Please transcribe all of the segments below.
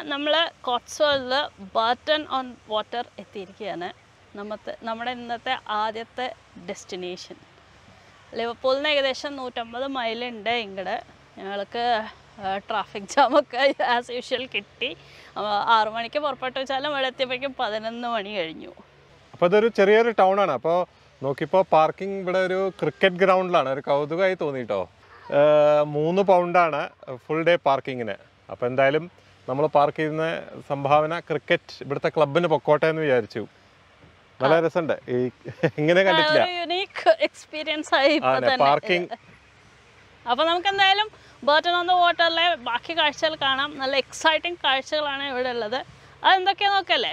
നമ്മൾ കോട്സ്വേളിൽ Burton on water എത്തിയിരിക്കുകയാണ് നമ്മത്തെ നമ്മുടെ ഇന്നത്തെ ആദ്യത്തെ ഡെസ്റ്റിനേഷൻ ലിവർപൂളിൽ നിന്ന് ഏകദേശം നൂറ്റമ്പത് മൈലുണ്ട് ഇങ്ങോട്ട് ഞങ്ങൾക്ക് ട്രാഫിക് ജാമൊക്കെ ആസ് യൂഷ്വൽ കിട്ടി ആ, ആറു മണിക്ക് പുറപ്പെട്ടു വെച്ചാലും ഇവിടെ എത്തിയപ്പോഴേക്കും പതിനൊന്ന് മണി കഴിഞ്ഞു അപ്പോൾ ഇതൊരു ചെറിയൊരു ടൗൺ ആണ് അപ്പോൾ നോക്കിയപ്പോൾ പാർക്കിംഗ് ഇവിടെ ഒരു ക്രിക്കറ്റ് ഗ്രൗണ്ടിലാണ് ഒരു കൗതുകമായി തോന്നിട്ടോ മൂന്ന് പൗണ്ടാണ് ഫുൾ ഡേ പാർക്കിങ്ങിന് അപ്പോൾ എന്തായാലും നമ്മൾ പാർക്ക് ചെയ്യുന്ന സംഭാവന ക്രിക്കറ്റ് ഇവിടുത്തെ ക്ലബിന് പൊക്കോട്ടെ എന്ന് വിചാരിച്ചു നല്ല രസമുണ്ട് ഈ ഇങ്ങനെ കണ്ടിട്ടില്ല ഒരു യുണീക്ക് എക്സ്പീരിയൻസ് ആയി ഇപ്പൊ അതെ തന്നെ പാർക്കിംഗ് അപ്പോൾ നമുക്ക് എന്തായാലും ബർട്ടൺ ഓൺ ദ വാട്ടറിലെ ബാക്കി കാഴ്ചകൾ കാണാം നല്ല എക്സൈറ്റിംഗ് കാഴ്ചകളാണ് ഇവിടെ ഉള്ളത് അതെന്തൊക്കെയാ നോക്കല്ലേ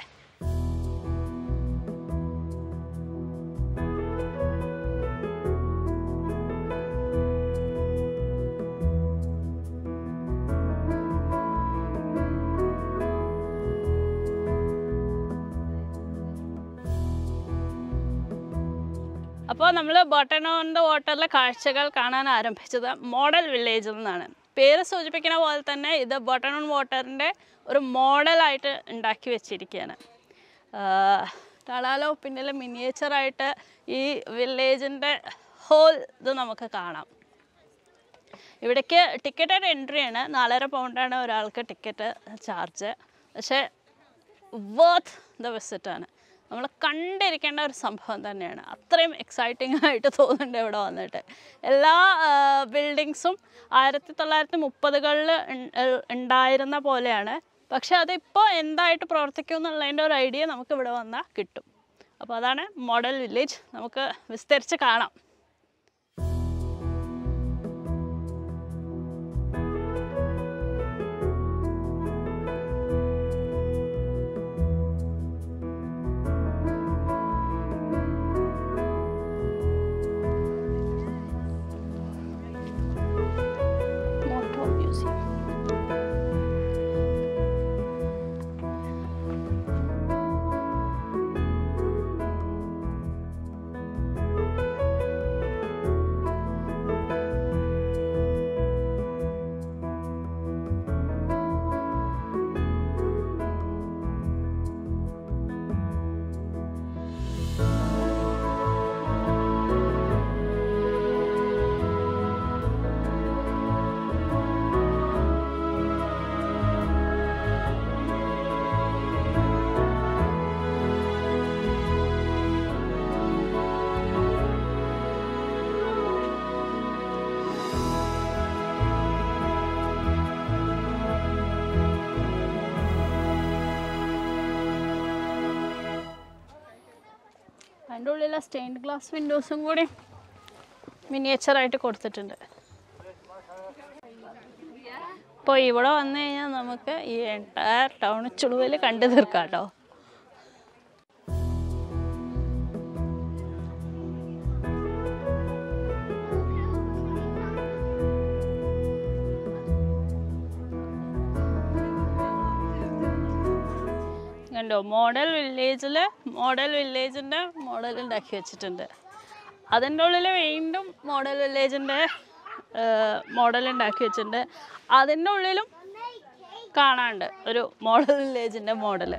അപ്പോൾ നമ്മൾ ബോട്ടൺ ഓൺ ദ വാട്ടറിലെ കാഴ്ചകൾ കാണാൻ ആരംഭിച്ചത് മോഡൽ വില്ലേജിൽ നിന്നാണ് പേര് സൂചിപ്പിക്കുന്ന പോലെ തന്നെ ഇത് ബോട്ടൺ ഓൺ വാട്ടറിൻ്റെ ഒരു മോഡലായിട്ട് ഉണ്ടാക്കി വെച്ചിരിക്കുകയാണ് ടളാലോ പിന്നിൽ മിനിയേച്ചറായിട്ട് ഈ വില്ലേജിൻ്റെ ഹോൾ ഇത് നമുക്ക് കാണാം ഇവിടേക്ക് ടിക്കറ്റ് എൻട്രി ആണ് നാലര പൗണ്ടാണ് ഒരാൾക്ക് ടിക്കറ്റ് ചാർജ് പക്ഷേ വർത്ത് ദ വിസിറ്റ് ആണ് നമ്മൾ കണ്ടിരിക്കേണ്ട ഒരു സംഭവം തന്നെയാണ് അത്രയും എക്സൈറ്റിംഗ് ആയിട്ട് തോന്നുന്നുണ്ട് ഇവിടെ വന്നിട്ട് എല്ലാ ബിൽഡിങ്സും ആയിരത്തി തൊള്ളായിരത്തി മുപ്പതുകളിൽ ഉണ്ടായിരുന്ന പോലെയാണ് പക്ഷെ അതിപ്പോൾ എന്തായിട്ട് പ്രവർത്തിക്കും എന്നുള്ളതിൻ്റെ ഒരു ഐഡിയ നമുക്ക് ഇവിടെ വന്നാൽ കിട്ടും അപ്പോൾ അതാണ് മോഡൽ വില്ലേജ് നമുക്ക് വിസ്തരിച്ച് കാണാം മോട്ടോ മ്യൂസിയം അതിൻ്റെ ഉള്ളിലെ സ്റ്റെയിൻഡ് ഗ്ലാസ് വിൻഡോസും കൂടി മിനിയേച്ചറായിട്ട് കൊടുത്തിട്ടുണ്ട് അപ്പോൾ ഇവിടെ വന്നു കഴിഞ്ഞാൽ നമുക്ക് ഈ എൻറ്റയർ ടൗൺ ചുളുവിൽ കണ്ടു തീർക്കാം കേട്ടോ കണ്ടോ മോഡൽ വില്ലേജിൽ മോഡൽ വില്ലേജിൻ്റെ മോഡൽ ഉണ്ടാക്കി വെച്ചിട്ടുണ്ട് അതിൻ്റെ ഉള്ളിൽ വീണ്ടും മോഡൽ വില്ലേജിൻ്റെ മോഡൽ ഉണ്ടാക്കി വെച്ചിട്ടുണ്ട് അതിൻ്റെ ഉള്ളിലും കാണാണ്ട് ഒരു മോഡൽ വില്ലേജിൻ്റെ മോഡൽ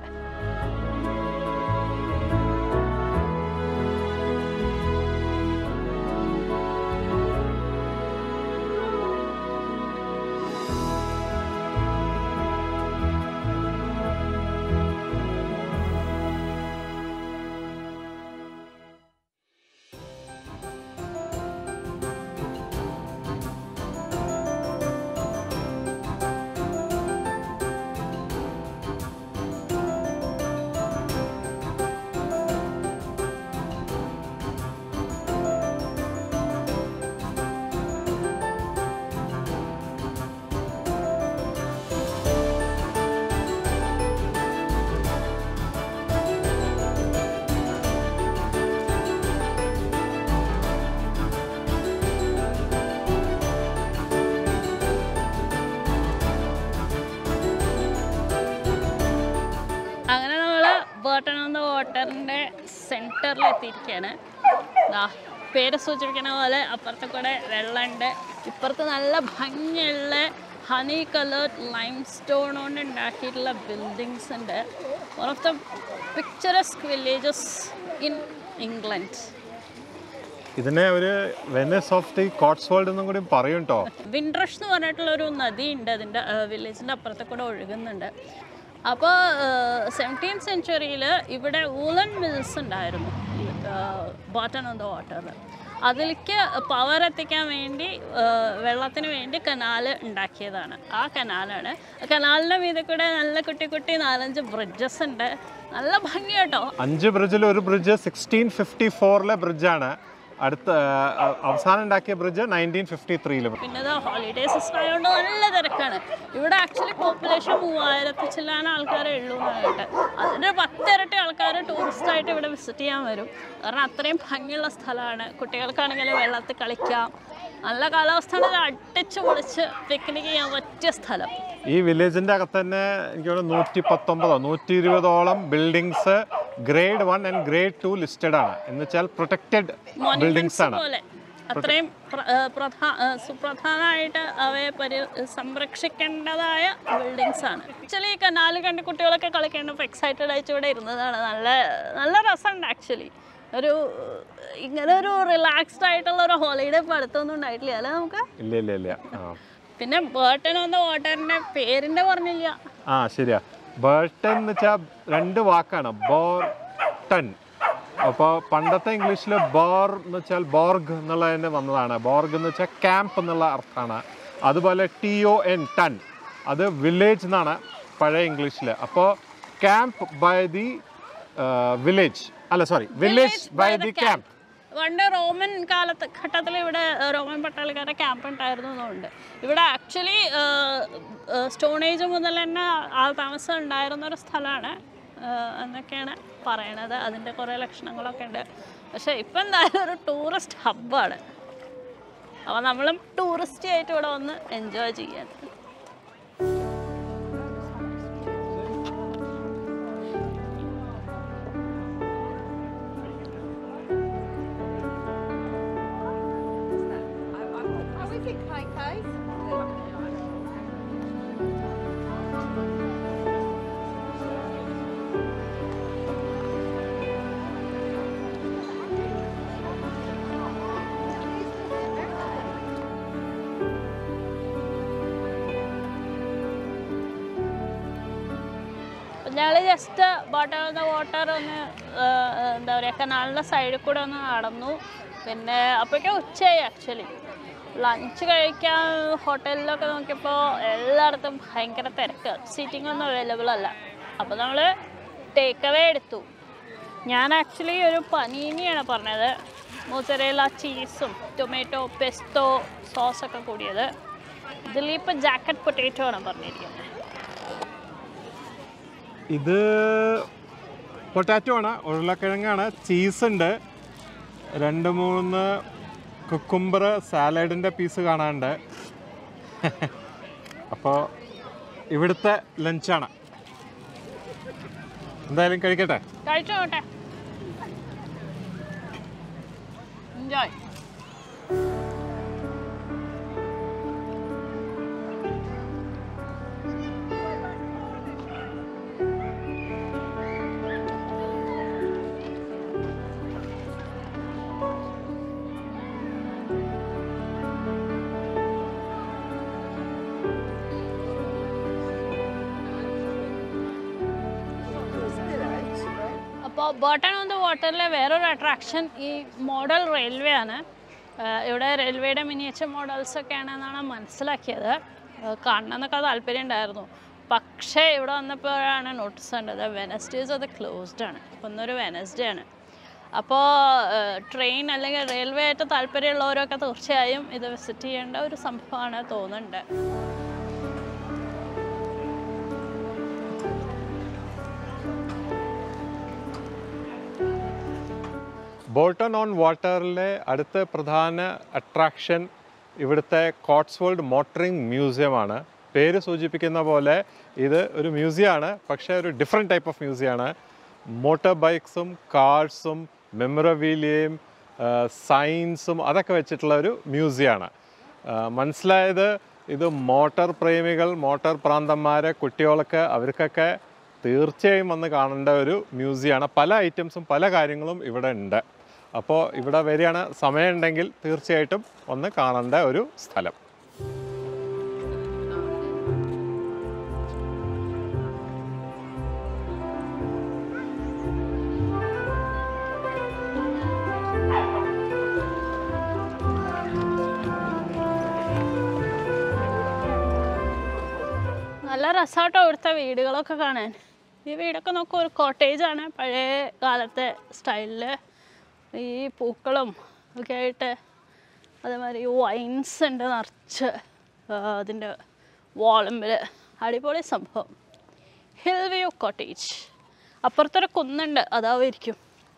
അങ്ങനെ നമ്മൾ ബേർട്ടൺ ഓൺ ദ വാട്ടറിൻ്റെ സെൻറ്ററിൽ എത്തിയിരിക്കുകയാണ് ദാ പേര് സൂചിപ്പിക്കുന്ന പോലെ അപ്പുറത്തെ കൂടെ വെള്ളമുണ്ട് ഇപ്പുറത്ത് നല്ല ഭംഗിയുള്ള ഹണി കളേർഡ് ലൈം സ്റ്റോൺ കൊണ്ട് ഉണ്ടാക്കിയിട്ടുള്ള ബിൽഡിങ്സ് ഉണ്ട് one of the picturesque villages in England ഇതിനെ ഒരു Venice of the Cotswolds എന്നും കൂടി പറയും കേട്ടോ വിൻട്രഷ് എന്ന് പറഞ്ഞിട്ടുള്ള ഒരു നദി ഉണ്ട് അതിൻ്റെ വില്ലേജിൻ്റെ അപ്പുറത്തെ കൂടെ ഒഴുകുന്നുണ്ട് അപ്പോൾ സെവൻറ്റീൻ സെഞ്ച്വറിയിൽ ഇവിടെ ഊലൻ മിൽസ് ഉണ്ടായിരുന്നു ബോട്ടൺ ഓൺ ദ വാട്ടറിൽ അതിലേക്ക് പവർ എത്തിക്കാൻ വേണ്ടി ആ, വെള്ളത്തിന് വേണ്ടി കനാല് ഉണ്ടാക്കിയതാണ് ആ കനാലാണ് കനാലിൻ്റെ മീതെ കൂടെ നല്ല കുട്ടി കുട്ടി നാലഞ്ച് ബ്രിഡ്ജസ് ഉണ്ട് നല്ല ഭംഗി കേട്ടോ അഞ്ച് ബ്രിഡ്ജിൽ ഒരു ബ്രിഡ്ജ് സിക്സ്റ്റീൻ ഫിഫ്റ്റി ഫോറിലെ ബ്രിഡ്ജാണ് അടുത്ത ആ, അവസാനം ഉണ്ടാക്കിയ ബ്രിഡ്ജ് നയൻറ്റീൻ ഫിഫ്റ്റി ത്രീയിലും പിന്നെ ഇത് ഹോളിഡേ സീസൺ ആയതുകൊണ്ട് നല്ല തിരക്കാണ് ഇവിടെ ആക്ച്വലി പോപ്പുലേഷൻ മൂവായിരത്തി ചില്ലാന ആൾക്കാരേ ഉള്ളൂ എന്നാണ് കേട്ടത് അതിൻ്റെ പത്തിരട്ടി ആൾക്കാർ ടൂറിസ്റ്റായിട്ട് ഇവിടെ വിസിറ്റ് ചെയ്യാൻ വരും കാരണം അത്രയും ഭംഗിയുള്ള സ്ഥലമാണ് കുട്ടികൾക്കാണെങ്കിൽ വെള്ളത്തിൽ കളിക്കാം നല്ല കാലാവസ്ഥയാണ് അടിച്ച് പൊളിച്ച് പിക്നിക് ചെയ്യാൻ പറ്റിയ സ്ഥലം ഈ വില്ലേജിന്റെ അകത്ത് തന്നെ എനിക്ക് തോന്നുന്നു നൂറ്റി പത്തൊമ്പതോ നൂറ്റി ഇരുപതോളം buildings grade one and grade two listed ആണ് എന്ന് വെച്ചാൽ പ്രൊട്ടക്റ്റഡ് ബിൽഡിങ്സ് ആണ് പോലെ അത്രയും പ്ര- ഏ, പ്രധാ ഏ, സുപ്രധാനമായിട്ട് അവയെ പരി സംരക്ഷിക്കേണ്ടതായ ബിൽഡിങ്സ് ആണ് ആക്ച്വലി ഈ കനാല് കണ്ട് കുട്ടികളൊക്കെ കളിക്കേണ്ടപ്പോൾ എക്സൈറ്റഡ് ആയിട്ട് ഇവിടെ ഇരുന്നതാണ് നല്ല നല്ല രസമുണ്ട് ആക്ച്വലി ഒരു ഇങ്ങനെ ഒരു റിലാക്സ്ഡ് ആയിട്ടുള്ള ഒരു ഹോളിഡേ ഇപ്പോൾ അടുത്തൊന്നും ഉണ്ടായിട്ടില്ല അല്ലേ നമുക്ക് ഇല്ല ഇല്ല ഇല്ല ആ പിന്നെ ബേർട്ടൺ വന്ന വാട്ടറിൻ്റെ പേരിൻ്റെ പറഞ്ഞില്ല ആ ശരിയാ ബേർട്ടൺ എന്ന് വെച്ചാൽ രണ്ട് വാക്കാണ് ബോർട്ടൺ അപ്പോൾ പണ്ടത്തെ ഇംഗ്ലീഷിൽ ബോർ എന്ന് വെച്ചാൽ ബോർഗ് എന്നുള്ളതിന് വന്നതാണ് ബോർഗ് എന്ന് വെച്ചാൽ ക്യാമ്പ് എന്നുള്ള അർത്ഥമാണ് അതുപോലെ ടി ഒ എൻ ടൺ അത് വില്ലേജ് എന്നാണ് പഴയ ഇംഗ്ലീഷിൽ അപ്പോൾ ക്യാമ്പ് ബൈ ദി വില്ലേജ് അല്ല sorry village by the camp പണ്ട് റോമൻ കാലത്ത് ഘട്ടത്തിൽ ഇവിടെ ഏഹ്, റോമൻ പട്ടാളിക്കാരുടെ ക്യാമ്പ് ഉണ്ടായിരുന്നു എന്നുണ്ട് ഇവിടെ ആക്ച്വലി സ്റ്റോൺ ഏജ് മുതൽ തന്നെ ആൾ താമസം ഉണ്ടായിരുന്ന ഒരു സ്ഥലമാണ് ഏഹ്, എന്നൊക്കെയാണ് പറയണത് അതിൻ്റെ കുറേ ലക്ഷണങ്ങളൊക്കെ ഉണ്ട് പക്ഷേ ഇപ്പം എന്തായാലും ഒരു ടൂറിസ്റ്റ് ഹബ്ബാണ് അപ്പോൾ നമ്മളും ടൂറിസ്റ്റ് ആയിട്ട് ഇവിടെ വന്ന് എൻജോയ് ചെയ്യാൻ How is it, Kai Kai? ഞങ്ങൾ just bottle of the water ഒന്ന് ആ, എന്താ പറയുക കനാലിൻ്റെ സൈഡിൽ കൂടെ ഒന്ന് നടന്നു പിന്നെ അപ്പോഴേക്കും ഉച്ചയായി ആക്ച്വലി ലഞ്ച് കഴിക്കാൻ ഹോട്ടലിലൊക്കെ നോക്കിയപ്പോൾ എല്ലായിടത്തും ഭയങ്കര തിരക്ക് സീറ്റിംഗ് ഒന്നും അവൈലബിൾ അല്ല അപ്പോൾ നമ്മൾ ടേക്ക് അവേ എടുത്തു ഞാൻ ആക്ച്വലി ഒരു പനീനിയാണ് പറഞ്ഞത് മോസറേല ചീസും ടൊമാറ്റോ പെസ്തോ സോസൊക്കെ കൂടിയത് ഇതിലിപ്പോൾ ജാക്കറ്റ് പൊട്ടേറ്റോ ആണ് പറഞ്ഞിരിക്കുന്നത് ഇത് പൊട്ടാറ്റോ ആണ് ഉരുളക്കിഴങ്ങാണ് ചീസ് ഉണ്ട് രണ്ട് മൂന്ന് കുക്കുംബർ സാലഡിൻ്റെ പീസ് കാണാനുണ്ട് അപ്പോൾ ഇവിടുത്തെ ലഞ്ചാണ് എന്തായാലും കഴിക്കട്ടെ കഴിച്ചു നോട്ടെ എൻജോയ് അപ്പോൾ ബോട്ടൺ ഓൺ ദ വാട്ടറിലെ വേറൊരു അട്രാക്ഷൻ ഈ മോഡൽ റെയിൽവേ ആണ് ആഹ് ഇവിടെ റെയിൽവേയുടെ മിനിയേച്ചർ മോഡൽസ് ഒക്കെ ആണെന്നാണ് മനസ്സിലാക്കിയത് ആഹ് കാണണമെന്നൊക്കെ താല്പര്യം ഉണ്ടായിരുന്നു പക്ഷേ ഇവിടെ വന്നപ്പോഴാണ് നോട്ടീസ് കണ്ടത് വെനസ്ഡേസ് അത് ക്ലോസ്ഡ് ആണ് അപ്പോൾ ഇന്നൊരു വെനസ്ഡേ ആണ് അപ്പോൾ ട്രെയിൻ അല്ലെങ്കിൽ റെയിൽവേ ആയിട്ട് താല്പര്യമുള്ളവരൊക്കെ തീർച്ചയായും ഇത് വിസിറ്റ് ചെയ്യേണ്ട ഒരു സംഭവമാണ് തോന്നുന്നുണ്ട് ബോൾട്ടൺ ഓൺ വാട്ടറിലെ അടുത്ത പ്രധാന അട്രാക്ഷൻ ഇവിടുത്തെ കോട്സ്വേൾഡ് മോട്ടറിംഗ് മ്യൂസിയമാണ് പേര് സൂചിപ്പിക്കുന്ന പോലെ ഇത് ഒരു മ്യൂസിയമാണ് പക്ഷേ ഒരു ഡിഫറെൻറ്റ് ടൈപ്പ് ഓഫ് മ്യൂസിയമാണ് മോട്ടോർ ബൈക്സും കാർസും മെമ്മറബീലിയയും സയൻസും അതൊക്കെ വെച്ചിട്ടുള്ള ഒരു മ്യൂസിയമാണ് മനസ്സിലായത് ഇത് മോട്ടോർ പ്രേമികൾ മോട്ടോർ പ്രാന്തന്മാരെ കുട്ടികളൊക്കെ അവർക്കൊക്കെ തീർച്ചയായും വന്ന് കാണേണ്ട ഒരു മ്യൂസിയമാണ് പല ഐറ്റംസും പല കാര്യങ്ങളും ഇവിടെ ഉണ്ട് അപ്പോൾ ഇവിടെ വരികയാണ് സമയമുണ്ടെങ്കിൽ തീർച്ചയായിട്ടും ഒന്ന് കാണേണ്ട ഒരു സ്ഥലം നല്ല രസമാട്ടോ ഇവിടുത്തെ വീടുകളൊക്കെ കാണാൻ ഈ വീടൊക്കെ നോക്കൂ ഒരു കോട്ടേജ് ആണ് പഴയ കാലത്തെ സ്റ്റൈലിൽ ഈ പൂക്കളും ഒക്കെ ആയിട്ട് അതേമാതിരി വൈൻസ് ഉണ്ട് നിറച്ച് ആ, അതിൻ്റെ വാളുമ്പിൽ അടിപൊളി സംഭവം ഹിൽ വ്യൂ കോട്ടേജ് അപ്പുറത്തൊരു കുന്നുണ്ട് അതാവായിരിക്കും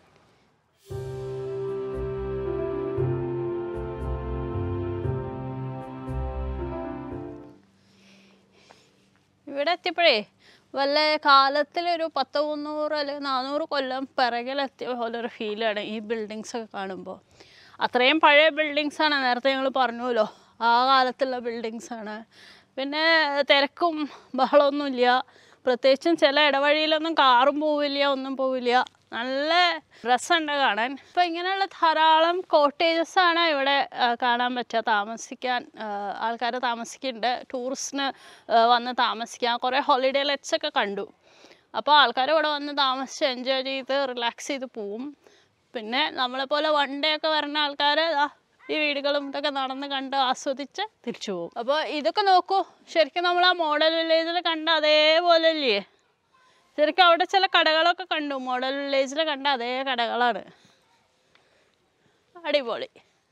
ഇവിടെ എത്തിയപ്പോഴേ വല്ല കാലത്തിലൊരു പത്ത് മുന്നൂറ് അല്ലെങ്കിൽ നാനൂറ് കൊല്ലം പിറകിലെത്തിയ പോലെ ഒരു ഫീലാണ് ഈ ബിൽഡിങ്സ് ഒക്കെ കാണുമ്പോൾ അത്രയും പഴയ ബിൽഡിങ്സ് ആണ് നേരത്തെ ഞങ്ങൾ പറഞ്ഞല്ലോ ആ കാലത്തുള്ള ബിൽഡിങ്സ് ആണ് പിന്നെ തിരക്കും ബഹളമൊന്നുമില്ല പ്രത്യേകിച്ചും ചില ഇടവഴിയിലൊന്നും കാറും പോവില്ല ഒന്നും പോവില്ല നല്ല രസമുണ്ട് കാണാൻ ഇപ്പം ഇങ്ങനെയുള്ള ധാരാളം കോട്ടേജസ് ആണ് ഇവിടെ ആ, കാണാൻ പറ്റുക താമസിക്കാൻ ആൾക്കാർ താമസിക്കുന്നുണ്ട് ടൂറിസ്റ്റിന് വന്ന് താമസിക്കാൻ കുറേ ഹോളിഡേ ലെറ്റ്സ് ഒക്കെ കണ്ടു അപ്പോൾ ആൾക്കാർ ഇവിടെ വന്ന് താമസിച്ച് എൻജോയ് ചെയ്ത് റിലാക്സ് ചെയ്ത് പോവും പിന്നെ നമ്മളെപ്പോലെ വൺ ഡേ ഒക്കെ വരുന്ന ആൾക്കാർ ഈ വീടുകളും ഇതൊക്കെ നടന്ന് കണ്ട് ആസ്വദിച്ച് തിരിച്ചു പോകും അപ്പോൾ ഇതൊക്കെ നോക്കൂ ശരിക്കും നമ്മൾ ആ മോഡൽ വില്ലേജിൽ കണ്ട അതേപോലെ അല്ലേ ശരിക്കും അവിടെ ചില കടകളൊക്കെ കണ്ടു മോഡൽ വില്ലേജിൽ കണ്ട അതേ കടകളാണ് അടിപൊളി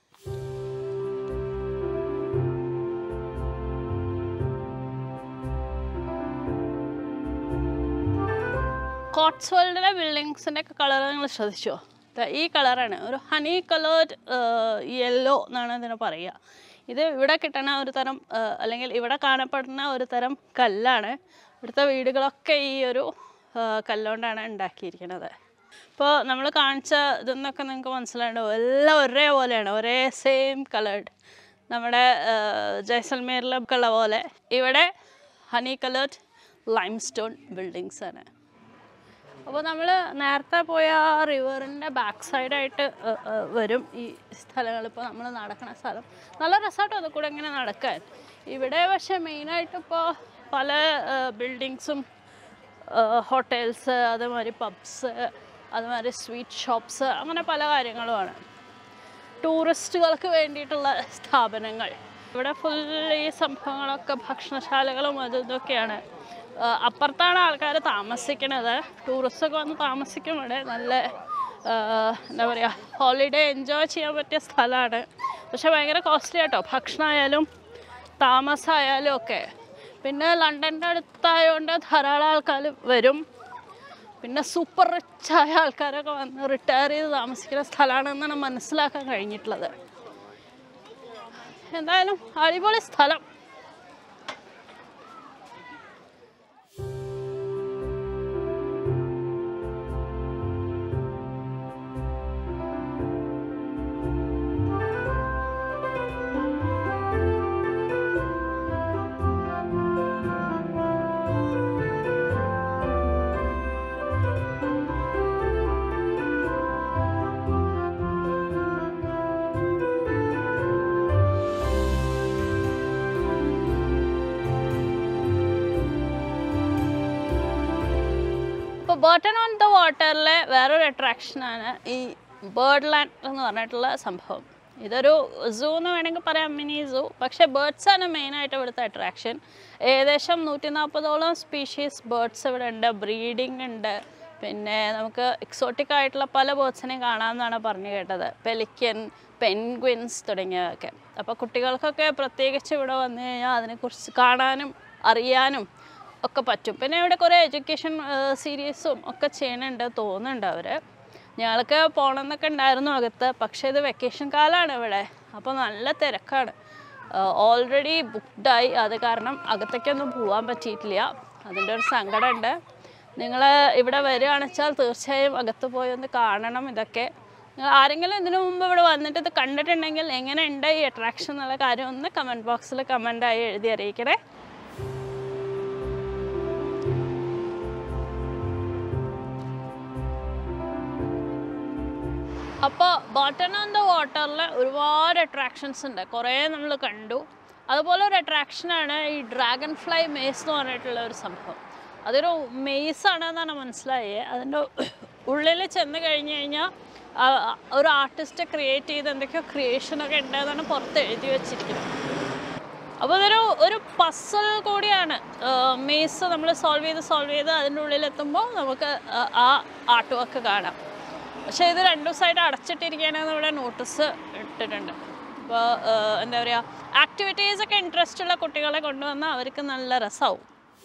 കോട്സ് വേൾഡിലെ ബിൽഡിങ്സിൻ്റെ ഒക്കെ കളർ നിങ്ങൾ ശ്രദ്ധിച്ചോ ദാ ഈ കളറാണ് ഒരു ഹണി കളേർഡ് യെല്ലോ എന്നാണ് ഇതിനെ പറയുക ഇത് ഇവിടെ കിട്ടണ ഒരു തരം ആ, അല്ലെങ്കിൽ ഇവിടെ കാണപ്പെടുന്ന ഒരു തരം കല്ലാണ് ഇവിടുത്തെ വീടുകളൊക്കെ ഈ ഒരു ആ, കല്ലുകൊണ്ടാണ് ഉണ്ടാക്കിയിരിക്കുന്നത് ഇപ്പോൾ നമ്മൾ കാണിച്ച ഇതെന്നൊക്കെ നിങ്ങൾക്ക് മനസ്സിലായിട്ടുണ്ടാവും എല്ലാം ഒരേപോലെയാണ് ഒരേ സെയിം കളേർഡ് നമ്മുടെ ആ, ജയ്സൽമേറിലൊക്കെ ഉള്ള പോലെ ഇവിടെ honey coloured limestone buildings ആണ് അപ്പോൾ നമ്മൾ നേരത്തെ പോയ ആ റിവറിൻ്റെ ബാക്ക് സൈഡായിട്ട് വരും ഈ സ്ഥലങ്ങൾ ഇപ്പോൾ നമ്മൾ നടക്കുന്ന സ്ഥലം നല്ല രസമാട്ടോ അത് കൂടെ ഇങ്ങനെ നടക്കാൻ ഇവിടെ പക്ഷേ മെയിനായിട്ട് ഇപ്പോൾ പല ബിൽഡിങ്സും ഹോട്ടൽസ് അതേമാതിരി പബ്സ് അതുമാതിരി സ്വീറ്റ് ഷോപ്സ് അങ്ങനെ പല കാര്യങ്ങളുമാണ് ടൂറിസ്റ്റുകൾക്ക് വേണ്ടിയിട്ടുള്ള സ്ഥാപനങ്ങൾ ഇവിടെ ഫുൾ ഈ സംഭവങ്ങളൊക്കെ ഭക്ഷണശാലകളും അതും ഇതൊക്കെയാണ് ആ, അപ്പുറത്താണ് ആൾക്കാർ താമസിക്കണത് ടൂറിസ്റ്റൊക്കെ വന്ന് താമസിക്കും ഇവിടെ നല്ല ആ, എന്താ പറയുക ഹോളിഡേ എൻജോയ് ചെയ്യാൻ പറ്റിയ സ്ഥലമാണ് പക്ഷെ ഭയങ്കര കോസ്റ്റ്ലി ആട്ടോ ഭക്ഷണമായാലും താമസമായാലും ഒക്കെ പിന്നെ ലണ്ടൻ്റെ അടുത്തായതുകൊണ്ട് ധാരാളം ആൾക്കാർ വരും പിന്നെ സൂപ്പർ റിച്ചായ ആൾക്കാരൊക്കെ വന്ന് റിട്ടയർ ചെയ്ത് താമസിക്കുന്ന സ്ഥലമാണെന്നാണ് മനസ്സിലാക്കാൻ കഴിഞ്ഞിട്ടുള്ളത് എന്തായാലും അടിപൊളി സ്ഥലം ഇപ്പോൾ ബേർട്ടൺ ഓൺ ദ വാട്ടറിലെ വേറൊരു അട്രാക്ഷനാണ് ഈ ബേർഡ് ലാൻഡ് എന്ന് പറഞ്ഞിട്ടുള്ള സംഭവം ഇതൊരു സൂ എന്ന് വേണമെങ്കിൽ പറയാം മിനി സൂ പക്ഷേ ബേർഡ്സ് ആണ് മെയിനായിട്ട് ഇവിടുത്തെ അട്രാക്ഷൻ ഏകദേശം നൂറ്റി നാൽപ്പതോളം സ്പീഷീസ് ബേർഡ്സ് ഇവിടെ ഉണ്ട് ബ്രീഡിംഗ് ഉണ്ട് പിന്നെ നമുക്ക് എക്സോട്ടിക് ആയിട്ടുള്ള പല ബേർഡ്സിനെയും കാണാമെന്നാണ് പറഞ്ഞു കേട്ടത് പെലിക്കൻ പെൻഗ്വിൻസ് തുടങ്ങിയവയൊക്കെ അപ്പോൾ കുട്ടികൾക്കൊക്കെ പ്രത്യേകിച്ച് ഇവിടെ വന്നു കഴിഞ്ഞാൽ അതിനെക്കുറിച്ച് കാണാനും അറിയാനും ഒക്കെ പറ്റും പിന്നെ ഇവിടെ കുറേ എഡ്യൂക്കേഷൻ സീരീസും ഒക്കെ ചെയ്യുന്നുണ്ട് തോന്നുന്നുണ്ട് അവർ ഞങ്ങൾക്ക് പോകണമെന്നൊക്കെ ഉണ്ടായിരുന്നു അകത്ത് പക്ഷേ ഇത് വെക്കേഷൻ കാലമാണ് ഇവിടെ അപ്പോൾ നല്ല തിരക്കാണ് ഓൾറെഡി ബുക്ക്ഡായി അത് കാരണം അകത്തേക്കൊന്നും പോകാൻ പറ്റിയിട്ടില്ല അതിൻ്റെ ഒരു സങ്കടമുണ്ട് നിങ്ങൾ ഇവിടെ വരികയാണെന്ന് വെച്ചാൽ തീർച്ചയായും അകത്ത് പോയി ഒന്ന് കാണണം ഇതൊക്കെ നിങ്ങൾ ആരെങ്കിലും ഇതിനു മുമ്പ് ഇവിടെ വന്നിട്ട് ഇത് കണ്ടിട്ടുണ്ടെങ്കിൽ എങ്ങനെയുണ്ട് ഈ അട്രാക്ഷൻ എന്നുള്ള കാര്യം ഒന്ന് കമൻറ്റ് ബോക്സിൽ കമൻ്റായി എഴുതി അറിയിക്കണേ അപ്പോൾ ബോട്ടൺ ഓൺ ദ വാട്ടറിൽ ഒരുപാട് അട്രാക്ഷൻസ് ഉണ്ട് കുറേ നമ്മൾ കണ്ടു അതുപോലെ ഒരു അട്രാക്ഷനാണ് ഈ ഡ്രാഗൺ ഫ്ലൈ മേസ് എന്ന് പറഞ്ഞിട്ടുള്ള ഒരു സംഭവം അതൊരു മെയ്സ് ആണെന്നാണ് മനസ്സിലായത് അതിൻ്റെ ഉള്ളിൽ ചെന്ന് കഴിഞ്ഞ് കഴിഞ്ഞാൽ ഒരു ആർട്ടിസ്റ്റ് ക്രിയേറ്റ് ചെയ്ത് എന്തൊക്കെയോ ക്രിയേഷനൊക്കെ ഉണ്ടെന്നാണ് പുറത്ത് എഴുതി വെച്ചിരിക്കുന്നത് അപ്പോൾ അതൊരു ഒരു പസൽ കൂടിയാണ് മേസ് നമ്മൾ സോൾവ് ചെയ്ത് സോൾവ് ചെയ്ത് അതിൻ്റെ ഉള്ളിലെത്തുമ്പോൾ നമുക്ക് ആ, ആ ആർട്ട് വർക്ക് കാണാം പക്ഷേ ഇത് രണ്ടു ദിവസമായിട്ട് അടച്ചിട്ടിരിക്കുകയാണെന്ന് ഇവിടെ നോട്ടീസ് ഇട്ടിട്ടുണ്ട് അപ്പോൾ എന്താ പറയുക ആക്ടിവിറ്റീസ് ഒക്കെ ഇൻട്രസ്റ്റ് ഉള്ള കുട്ടികളെ കൊണ്ടുവന്നാൽ അവർക്ക് നല്ല രസമാവും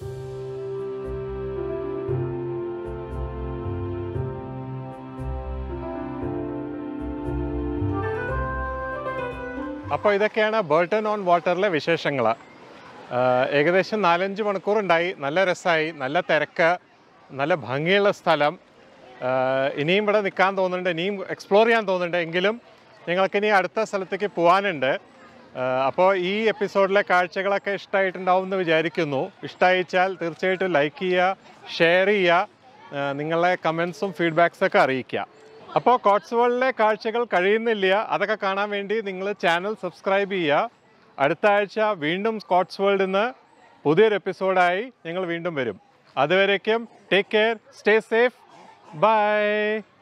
അപ്പോൾ ഇതൊക്കെയാണ് ബേർട്ടൺ ഓൺ വാട്ടറിലെ വിശേഷങ്ങൾ ഏകദേശം നാലഞ്ച് മണിക്കൂർ ഉണ്ടായി നല്ല രസമായി നല്ല തിരക്ക് നല്ല ഭംഗിയുള്ള സ്ഥലം ആ, ഇനിയും ഇവിടെ നിൽക്കാൻ തോന്നുന്നുണ്ട് ഇനിയും എക്സ്പ്ലോർ ചെയ്യാൻ തോന്നുന്നുണ്ട് എങ്കിലും ഞങ്ങൾക്ക് ഇനി അടുത്ത സ്ഥലത്തേക്ക് പോകാനുണ്ട് അപ്പോൾ ഈ എപ്പിസോഡിലെ കാഴ്ചകളൊക്കെ ഇഷ്ടമായിട്ടുണ്ടാവും എന്ന് വിചാരിക്കുന്നു ഇഷ്ടമായിച്ചാൽ തീർച്ചയായിട്ടും ലൈക്ക് ചെയ്യുക ഷെയർ ചെയ്യുക ആ, നിങ്ങളെ കമൻസും ഫീഡ്ബാക്സൊക്കെ അറിയിക്കുക അപ്പോൾ കോട്സ് വേൾഡിലെ കാഴ്ചകൾ കഴിയുന്നില്ല അതൊക്കെ കാണാൻ വേണ്ടി നിങ്ങൾ ചാനൽ സബ്സ്ക്രൈബ് ചെയ്യുക അടുത്ത ആഴ്ച വീണ്ടും സ്കോട്ട്സ് വേൾഡിൽ നിന്ന് പുതിയൊരു എപ്പിസോഡായി ഞങ്ങൾ വീണ്ടും വരും അതുവരേക്കും take care stay safe by